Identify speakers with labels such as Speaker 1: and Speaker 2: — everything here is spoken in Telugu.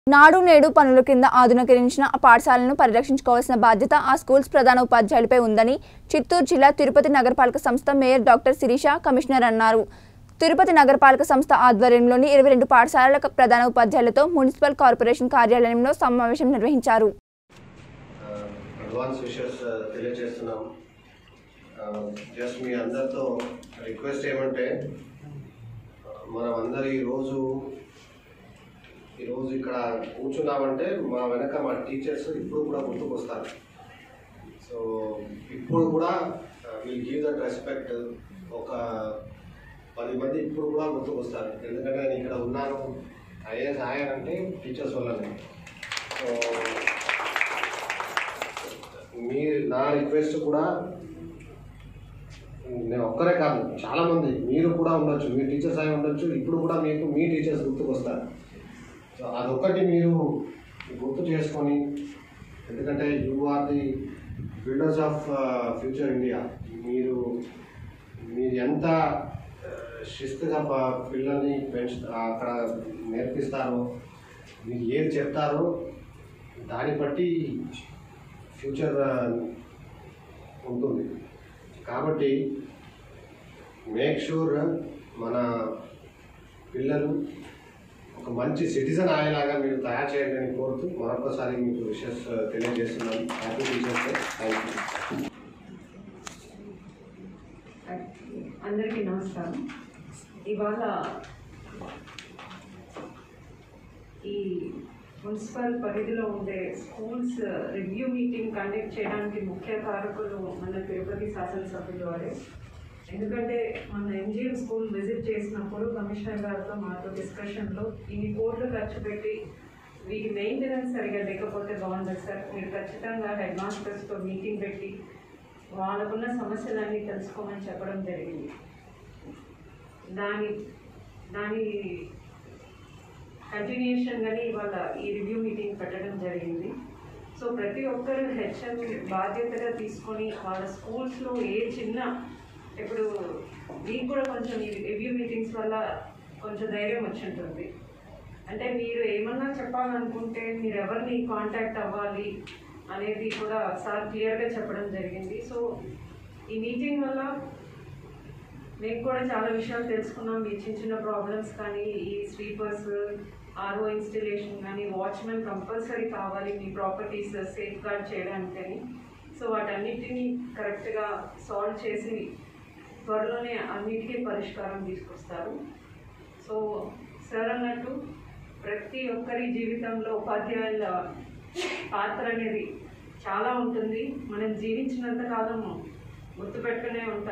Speaker 1: నాడు నేడు పనుల కింద ఆధునీకరించిన ఆ పాఠశాలను పరిరక్షించుకోవాల్సిన బాధ్యత ఆ స్కూల్స్ ప్రధాన ఉపాధ్యాయులపై ఉందని చిత్తూరు జిల్లా తిరుపతి నగరపాలక సంస్థ మేయర్ డాక్టర్ శిరీష కమిషనర్ అన్నారు తిరుపతి నగరపాలక సంస్థ ఆధ్వర్యంలోని ఇరవై రెండు పాఠశాలల ప్రధాన ఉపాధ్యాయులతో మున్సిపల్ కార్పొరేషన్ కార్యాలయంలో సమావేశం నిర్వహించారు
Speaker 2: అడ్వాన్స్ విషెస్ తెలియజేస్తున్నాం జస్ట్ మీ అందరితో రిక్వెస్ట్ ఏమంటే మనం అందరు ఈరోజు ఈరోజు ఇక్కడ కూర్చున్నామంటే మా వెనక మా టీచర్స్ ఇప్పుడు కూడా గుర్తుకొస్తారు సో ఇప్పుడు కూడా విల్ గివ్ దట్ రెస్పెక్ట్ ఒక పది మంది ఇప్పుడు కూడా గుర్తుకొస్తారు ఎందుకంటే నేను ఇక్కడ ఉన్నాను ఐఏఎస్ అంటే టీచర్స్ వల్లనే సో మీ నా రిక్వెస్ట్ కూడా నేను ఒక్కరే కాదు చాలా మంది మీరు కూడా ఉండొచ్చు మీ టీచర్స్ అయి ఉండొచ్చు ఇప్పుడు కూడా మీకు మీ టీచర్స్ గుర్తుకొస్తారు సో అదొక్కటి మీరు గుర్తు చేసుకొని ఎందుకంటే you are the builders of future India మీరు మీరు ఎంత ఆ, శిస్తుగా ప- పిల్లల్ని పెంచు అక్కడ నేర్పిస్తారో మీరు ఏది చెప్తారో దాన్ని బట్టి ఫ్యూచర్ ఆ, ఉంటుంది కాబట్టి మేక్ షూర్ మన పిల్లలు ఒక మంచి సిటిజన్ అయ్యేలాగా మీరు తయారు చేయండి అని కోరుతూ మరొకసారి మీకు విషెస్ తెలియజేస్తున్నాను happy teachers day thank you
Speaker 3: అందరికీ నమస్కారం ఇవాళ ఈ మున్సిపల్ పరిధిలో ఉండే స్కూల్స్ రివ్యూ మీటింగ్ కండక్ట్ చేయడానికి ముఖ్య కారకులు మన తిరుపతి శాసనసభ్యులు వారే ఎందుకంటే మన ఎన్జిఎం స్కూల్ విజిట్ చేసినప్పుడు కమిషనర్ గారితో మాతో డిస్కషన్లో ఇన్ని కోట్లు ఖర్చు పెట్టి వీటి మెయింటెనెన్స్ సరిగా లేకపోతే బాగుండదు సార్ మీరు ఖచ్చితంగా హెడ్ మాస్టర్స్తో మీటింగ్ పెట్టి వాళ్ళకున్న సమస్యలన్నీ తెలుసుకోమని చెప్పడం జరిగింది దాని దాని కంటిన్యూషన్గానే ఇవాళ ఈ రివ్యూ మీటింగ్ పెట్టడం జరిగింది సో ప్రతి ఒక్కరు హెచ్ఎం బాధ్యతగా తీసుకొని వాళ్ళ స్కూల్స్లో ఏ చిన్న ఇప్పుడు మీకు కూడా కొంచెం ఈ రివ్యూ మీటింగ్స్ వల్ల కొంచెం ధైర్యం వచ్చి ఉంటుంది అంటే మీరు ఏమన్నా చెప్పాలనుకుంటే మీరు ఎవరిని కాంటాక్ట్ అవ్వాలి అనేది కూడా సార్ క్లియర్గా చెప్పడం జరిగింది సో ఈ మీటింగ్ వల్ల మేము కూడా చాలా విషయాలు తెలుసుకున్నాం మీ చిన్న చిన్న ప్రాబ్లమ్స్ కానీ ఈ స్వీపర్స్ ఆర్ఓ ఇన్స్టలేషన్ కానీ వాచ్మెన్ కంపల్సరీ కావాలి మీ ప్రాపర్టీస్ సేఫ్ గార్డ్ చేయడానికని సో వాటన్నిటిని కరెక్ట్గా సాల్వ్ చేసి త్వరలోనే అన్నిటికీ పరిష్కారం తీసుకొస్తారు సో సార్ అన్నట్టు ప్రతి ఒక్కరి జీవితంలో ఉపాధ్యాయుల పాత్ర అనేది చాలా ఉంటుంది మనం జీవించినంత కాలం గుర్తుపెట్టుకునే ఉంటాం